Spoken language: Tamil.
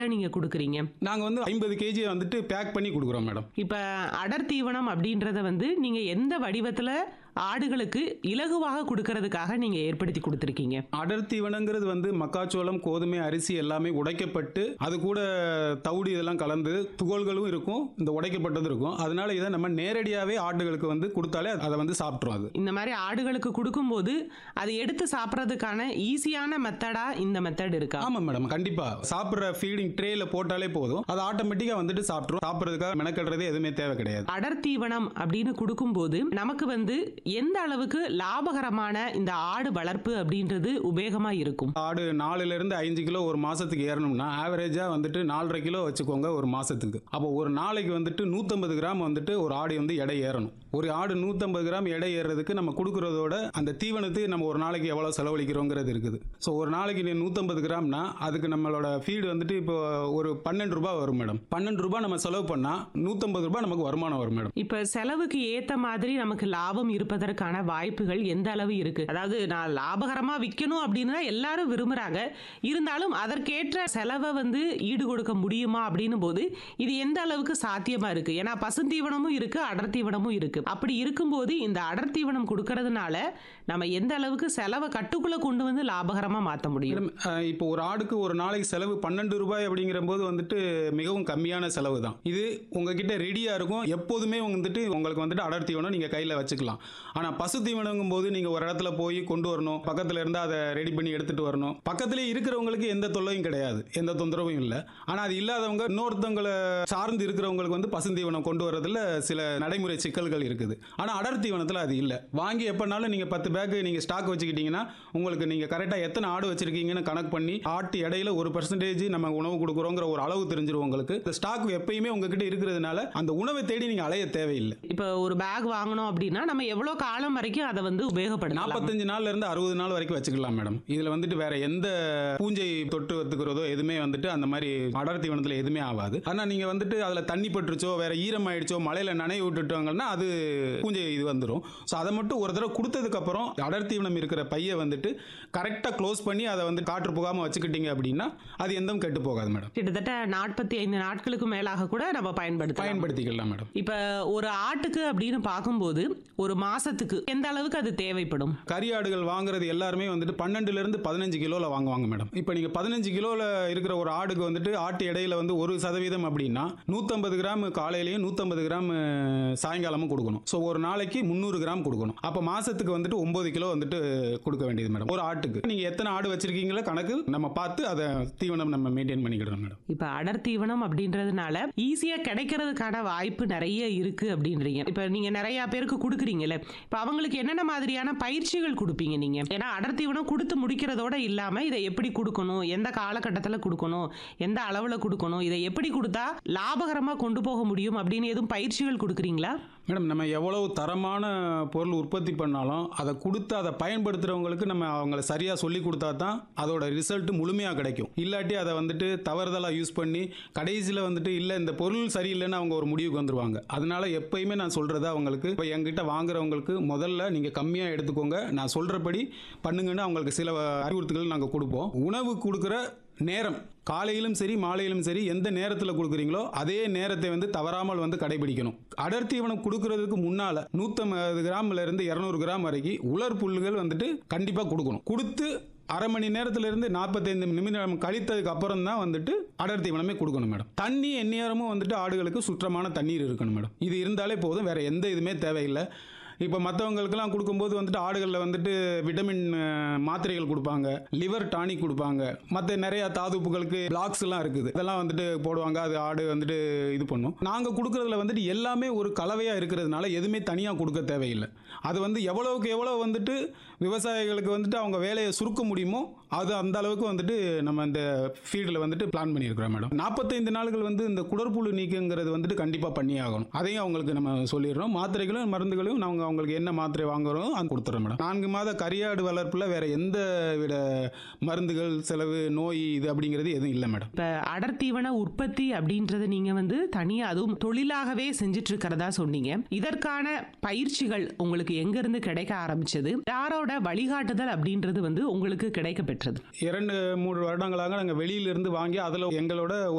நீங்க கொடுக்குறீங்க நாங்கள் வந்து ஐம்பது கேஜி வந்துட்டு பேக் பண்ணி கொடுக்குறோம் மேடம் இப்ப அடர் தீவனம் அப்படின்றத வந்து நீங்க எந்த வடிவத்துல ஆடுகளுக்கு இலகுவாக கொடுக்கறதுக்காக நீங்க ஏற்படுத்தி கொடுத்துருக்கீங்க அடர் தீவனங்கிறது வந்து மக்காச்சோளம் கோதுமை அரிசி எல்லாமே உடைக்கப்பட்டு அது கூட தவிடு இதெல்லாம் கலந்து துகள்களும் இருக்கும் இந்த உடைக்கப்பட்டதும் இருக்கும் அதனால இதை நம்ம நேரடியாகவே ஆடுகளுக்கு வந்து கொடுத்தாலே அதை வந்து சாப்பிட்ரும் அது இந்த மாதிரி ஆடுகளுக்கு கொடுக்கும்போது அதை எடுத்து சாப்பிட்றதுக்கான ஈஸியான மெத்தடா இந்த மெத்தட் இருக்கா ஆமாம் மேடம் கண்டிப்பாக சாப்பிட்ற ஃபீடிங் ட்ரேயில் போட்டாலே போதும் அது ஆட்டோமேட்டிக்காக வந்துட்டு சாப்பிட்ரும் சாப்பிட்றதுக்காக மெனக்கடுறது எதுவுமே தேவை கிடையாது அடர் தீவனம் அப்படின்னு கொடுக்கும்போது நமக்கு வந்து எந்த அளவுக்கு லாபகரமான இந்த ஆடு வளர்ப்பு அப்படின்றது உபயோகமா இருக்கும் ஆடு நாலுல இருந்து அஞ்சு கிலோ ஒரு மாசத்துக்கு ஏறணும்னா ஆவரேஜா வந்துட்டு நாலரை கிலோ வச்சுக்கோங்க ஒரு மாசத்துக்கு அப்போ ஒரு நாளைக்கு வந்துட்டு நூற்றம்பது கிராம் வந்துட்டு ஒரு ஆடு வந்து எடை ஏறணும் ஒரு ஆடு நூற்றம்பது கிராம் எடை ஏறுறதுக்கு நம்ம கொடுக்கறதோட அந்த தீவனத்துக்கு நம்ம ஒரு நாளைக்கு எவ்வளோ செலவழிக்கிறோங்கிறது இருக்குது ஸோ ஒரு நாளைக்கு நீ நூற்றம்பது கிராம்னா அதுக்கு நம்மளோட ஃபீடு வந்துட்டு இப்போ ஒரு பன்னெண்டு ரூபாய் வரும் மேடம் பன்னெண்டு ரூபாய் நம்ம செலவு பண்ணால் நூற்றம்பது ரூபாய் நமக்கு வருமானம் வரும் மேடம் இப்ப செலவுக்கு ஏத்த மாதிரி நமக்கு லாபம் இருப்பதற்கான வாய்ப்புகள் எந்த அளவு இருக்கு அதாவது நான் லாபகரமா விற்கணும் அப்படின்னு தான் எல்லாரும் விரும்புறாங்க இருந்தாலும் அதற்கேற்ற செலவை வந்து ஈடு கொடுக்க முடியுமா அப்படின்னும் போது இது எந்த அளவுக்கு சாத்தியமா இருக்கு ஏன்னா பசுந்தீவனமும் இருக்கு அடர் தீவனமும் இருக்கு அப்படி இருக்கும்போது இந்த அடர் தீவனம் கொடுக்கறதுனால நம்ம எந்த அளவுக்கு செலவை கட்டுக்குள்ள கொண்டு வந்து லாபகரமா மாத்த முடியும் மேடம் அஹ், இப்போ ஒரு ஆடுக்கு ஒரு நாளைக்கு செலவு பன்னெண்டு ரூபாய் அப்படிங்கிற போது வந்துட்டு மிகவும் கம்மியான செலவு தான் இது உங்ககிட்ட ரெடியாக இருக்கும் எப்போதுமே வந்துட்டு உங்களுக்கு வந்துட்டு அடர் தீவனம் நீங்கள் கையில் வச்சுக்கலாம் ஆனால் பசு தீவனங்கும் போது நீங்கள் ஒரு இடத்துல போய் கொண்டு வரணும் பக்கத்தில் இருந்தால் அதை ரெடி பண்ணி எடுத்துகிட்டு வரணும் பக்கத்திலே இருக்கிறவங்களுக்கு எந்த தொல்லையும் கிடையாது எந்த தொந்தரவும் இல்லை ஆனால் அது இல்லாதவங்க இன்னொருத்தவங்களை சார்ந்து இருக்கிறவங்களுக்கு வந்து பசுந்தீவனம் கொண்டு வரதுல சில நடைமுறை சிக்கல்கள் இருக்குது ஆனால் அடர் தீவனத்தில் அது இல்லை வாங்கி எப்போனாலும் நீங்கள் பத்து பேக்கு நீங்கள் ஸ்டாக் வச்சுக்கிட்டீங்கன்னா உங்களுக்கு நீங்கள் கரெக்டாக எத்தனை ஆடு வச்சிருக்கீங்கன்னு கணக்கு பண்ணி ஆட்டு இடையில ஒரு பர்சன்டேஜ் நம்ம உணவு கொடுக்குறோங்கிற ஒரு அளவு தெரிஞ்சிரும் உங்களுக்கு இந்த ஸ்டாக் எப்பயுமே உங்ககிட்ட இருக்கிறதுனால அந்த உணவை தேடி நீங்கள் அலைய தேவையில்லை இப்ப ஒரு பேக் வாங்கணும் அப்படின்னா நம்ம எவ்வளவு காலம் வரைக்கும் அதை வந்து உபயோகப்படுத்தலாம் நாற்பத்தஞ்சு நாள்ல இருந்து அறுபது நாள் வரைக்கும் வச்சுக்கலாம் மேடம் இதுல வந்துட்டு வேற எந்த பூஞ்சை தொட்டு வத்துக்கிறதோ எதுவுமே வந்துட்டு அந்த மாதிரி அடர் தீவனத்துல எதுவுமே ஆகாது ஆனா நீங்க வந்துட்டு அதுல தண்ணி பட்டுருச்சோ வேற ஈரம் ஆயிடுச்சோ மழையில நனைய விட்டுட்டாங்கன்னா அது பூஞ்சை இது வந்துடும் ஸோ அதை மட்டும் ஒரு தடவை கொடுத்ததுக்கு அப்புறம் அடர் தீவனம் இருக்கிற பையை வந்துட்டு கரெக்டாக க்ளோஸ் பண்ணி அதை வந்து காற்று புகாம வச்சுக்கிட்டீங்க அப்படின்னா அது எந்தவும் கெட்டு போகாது மேடம் கிட்டத்தட்ட நாற்பத்தி ஐந்து நாட்களுக்கு மேலாக கூட நம்ம பயன்படுத்தலாம் பயன்படுத்திக்கலாம் மேடம் இப்ப ஒரு ஆட்டுக்கு அப்படின்னு பார்க்கும்போது ஒரு மாசத்துக்கு எந்த அளவுக்கு அது தேவைப்படும் கரியாடுகள் வாங்குறது எல்லாருமே வந்துட்டு பன்னெண்டுல இருந்து பதினஞ்சு கிலோல வாங்குவாங்க மேடம் இப்போ நீங்க பதினஞ்சு கிலோல இருக்கிற ஒரு ஆடுக்கு வந்துட்டு ஆட்டு இடையில வந்து ஒரு சதவீதம் அப்படின்னா நூத்தம்பது கிராம் காலையிலையும் நூத்தம்பது கிராம் சாயங்காலமும் கொடுக்கணும் ஸோ ஒரு நாளைக்கு முந்நூறு கிராம் கொடுக்கணும் அப்போ மாசத்துக்கு வந்துட்டு ஒன்பது கிலோ வந்துட்டு கொடுக்க வேண்டியது மேடம் ஒரு ஆட்டுக்கு நீங்க எத்தனை ஆடு வச்சிருக்கீங்களோ கணக்கு நம்ம பார்த்து அதை தீவனம் நம்ம மெயின்டைன் பண்ணிக்கிடணும் மேடம் இப்ப அடர் தீவனம் அப்படின்றதுனால ஈஸியா கிடைக்கிறதுக்கான வாய்ப்பு நிறைய இருக்கு அப்படின்றீங்க இப்ப நீங்க நிறைய பேருக்கு கொடுக்குறீங்கல்ல இப்ப அவங்களுக்கு என்னென்ன மாதிரியான பயிற்சிகள் கொடுப்பீங்க நீங்க ஏன்னா அடர் தீவனம் கொடுத்து முடிக்கிறதோட இல்லாம இதை எப்படி கொடுக்கணும் எந்த காலகட்டத்துல கொடுக்கணும் எந்த அளவுல கொடுக்கணும் இதை எப்படி கொடுத்தா லாபகரமா கொண்டு போக முடியும் அப்படின்னு எதுவும் பயிற்சிகள் கொடுக்குறீங்களா மேடம் நம்ம எவ்வளவு தரமான பொருள் உற்பத்தி பண்ணாலும் அதை கொடுத்து அதை பயன்படுத்துகிறவங்களுக்கு நம்ம அவங்கள சரியாக சொல்லி கொடுத்தா தான் அதோட ரிசல்ட் முழுமையாக கிடைக்கும் இல்லாட்டி அதை வந்துட்டு தவறுதலாக யூஸ் பண்ணி கடைசியில் வந்துட்டு இல்லை இந்த பொருள் சரியில்லைன்னு அவங்க ஒரு முடிவுக்கு வந்துருவாங்க அதனால எப்பயுமே நான் சொல்கிறது அவங்களுக்கு இப்போ என்கிட்ட வாங்குறவங்களுக்கு முதல்ல நீங்கள் கம்மியாக எடுத்துக்கோங்க நான் சொல்கிறபடி பண்ணுங்கன்னு அவங்களுக்கு சில அறிவுறுத்தல்கள் நாங்கள் கொடுப்போம் உணவு கொடுக்குற நேரம் காலையிலும் சரி மாலையிலும் சரி எந்த நேரத்தில் கொடுக்குறீங்களோ அதே நேரத்தை வந்து தவறாமல் வந்து கடைபிடிக்கணும் அடர் தீவனம் கொடுக்கறதுக்கு முன்னால நூற்றம்பது கிராம்ல இருந்து இரநூறு கிராம் வரைக்கும் உலர் புல்லுகள் வந்துட்டு கண்டிப்பாக கொடுக்கணும் கொடுத்து அரை மணி நேரத்துல இருந்து நாற்பத்தைந்து நிமிடம் கழித்ததுக்கு அப்புறம் தான் வந்துட்டு அடர் தீவனமே கொடுக்கணும் மேடம் தண்ணி எந்நேரமும் வந்துட்டு ஆடுகளுக்கு சுற்றமான தண்ணீர் இருக்கணும் மேடம் இது இருந்தாலே போதும் வேற எந்த இதுவுமே தேவையில்லை இப்போ மற்றவங்களுக்கெல்லாம் கொடுக்கும்போது வந்துட்டு ஆடுகளில் வந்துட்டு விட்டமின் அஹ், மாத்திரைகள் கொடுப்பாங்க லிவர் டானிக் கொடுப்பாங்க மற்ற நிறைய தாதுப்புகளுக்கு பிளாக்ஸ் எல்லாம் இருக்குது இதெல்லாம் வந்துட்டு போடுவாங்க அது ஆடு வந்துட்டு இது பண்ணும் நாங்கள் கொடுக்குறதுல வந்துட்டு எல்லாமே ஒரு கலவையாக இருக்கிறதுனால எதுவுமே தனியாக கொடுக்க தேவையில்லை அது வந்து எவ்வளவுக்கு எவ்வளோ வந்துட்டு விவசாயிகளுக்கு வந்துட்டு அவங்க வேலையை சுருக்க முடியுமோ அது அந்த அளவுக்கு வந்துட்டு நம்ம இந்த ஃபீல்டில் வந்துட்டு பிளான் பண்ணியிருக்கிறோம் மேடம் நாற்பத்தைந்து நாட்கள் வந்து இந்த குடற்புழு நீக்கங்கிறது வந்துட்டு கண்டிப்பாக பண்ணி ஆகணும் அதையும் அவங்களுக்கு நம்ம சொல்லிடுறோம் மாத்திரைகளும் மருந்துகளும் நாங்கள் அவங்களுக்கு என்ன மாத்திரை வாங்குறோம் அது கொடுத்துறோம் மேடம் நான்கு மாத கரியாடு வளர்ப்பில் வேற எந்த விட மருந்துகள் செலவு நோய் இது அப்படிங்கிறது எதுவும் இல்லை மேடம் இப்ப அடர் தீவன உற்பத்தி அப்படின்றது நீங்க வந்து தனியா அதுவும் தொழிலாகவே செஞ்சுட்டு இருக்கிறதா சொன்னீங்க இதற்கான பயிற்சிகள் உங்களுக்கு எங்க இருந்து கிடைக்க ஆரம்பிச்சது யாரோட வழிகாட்டுதல் அப்படின்றது வந்து உங்களுக்கு கிடைக்க பெற்றது பெற்றது இரண்டு மூன்று வருடங்களாக நாங்கள் வெளியிலிருந்து வாங்கி அதில் எங்களோட